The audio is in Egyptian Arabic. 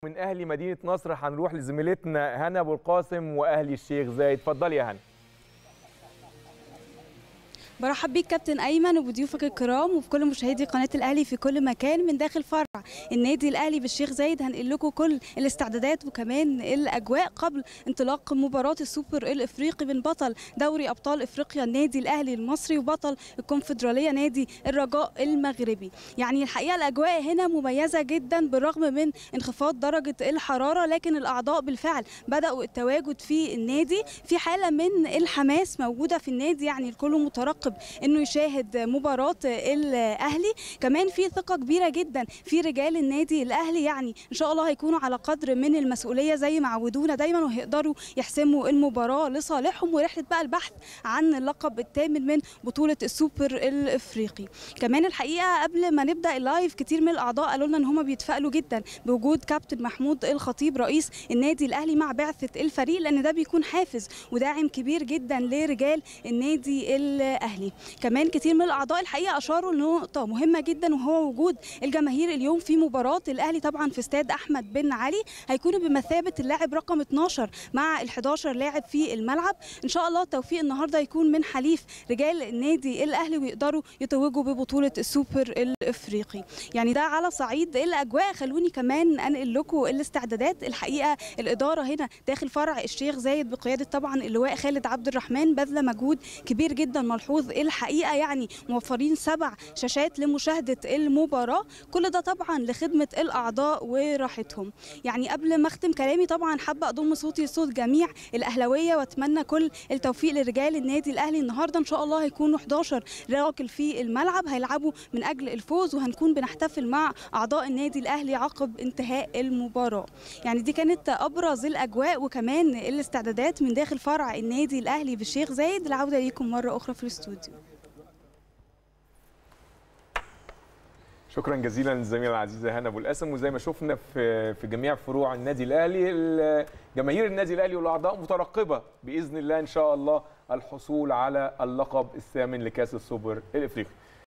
من اهلي مدينه نصر هنروح لزميلتنا هنا ابو القاسم واهلي الشيخ زايد اتفضلي يا هنا برحب بيك كابتن ايمن وبضيوفك الكرام وبكل مشاهدي قناه الاهلي في كل مكان من داخل فرع النادي الاهلي بالشيخ زايد هنقل لكم كل الاستعدادات وكمان الاجواء قبل انطلاق مباراه السوبر الافريقي بين بطل دوري ابطال افريقيا النادي الاهلي المصري وبطل الكونفدراليه نادي الرجاء المغربي يعني الحقيقه الاجواء هنا مميزه جدا بالرغم من انخفاض درجه الحراره لكن الاعضاء بالفعل بداوا التواجد في النادي في حاله من الحماس موجوده في النادي يعني الكل مترقب انه يشاهد مباراه الاهلي كمان في ثقه كبيره جدا في رجال النادي الاهلي يعني ان شاء الله هيكونوا على قدر من المسؤوليه زي ما عودونا دايما وهيقدروا يحسموا المباراه لصالحهم ورحله بقى البحث عن اللقب الثامن من بطوله السوبر الافريقي كمان الحقيقه قبل ما نبدا اللايف كتير من الاعضاء قالوا لنا ان هم بيتفائلوا جدا بوجود كابتن محمود الخطيب رئيس النادي الاهلي مع بعثه الفريق لان ده بيكون حافز وداعم كبير جدا لرجال النادي الاهلي كمان كتير من الاعضاء الحقيقه اشاروا لنقطه مهمه جدا وهو وجود الجماهير اليوم في مباراه الاهلي طبعا في استاد احمد بن علي هيكونوا بمثابه اللاعب رقم 12 مع ال 11 لاعب في الملعب ان شاء الله التوفيق النهارده يكون من حليف رجال النادي الاهلي ويقدروا يتوجوا ببطوله السوبر الافريقي يعني ده على صعيد الاجواء خلوني كمان انقل لكم الاستعدادات الحقيقه الاداره هنا داخل فرع الشيخ زايد بقياده طبعا اللواء خالد عبد الرحمن بذله مجهود كبير جدا ملحوظ الحقيقه يعني موفرين سبع شاشات لمشاهده المباراه كل ده طبعا لخدمه الاعضاء وراحتهم يعني قبل ما اختم كلامي طبعا حابه اضم صوتي لصوت جميع الاهلاويه واتمنى كل التوفيق لرجال النادي الاهلي النهارده ان شاء الله هيكونوا 11 راجل في الملعب هيلعبوا من اجل الفوز وهنكون بنحتفل مع اعضاء النادي الاهلي عقب انتهاء المباراه يعني دي كانت ابرز الاجواء وكمان الاستعدادات من داخل فرع النادي الاهلي بالشيخ زايد العوده ليكم مره اخرى في الاستوديو شكرا جزيلا للزميله العزيزه هنا ابو القاسم وزي ما شفنا في في جميع فروع النادي الاهلي جماهير النادي الاهلي والاعضاء مترقبه باذن الله ان شاء الله الحصول على اللقب الثامن لكاس السوبر الافريقي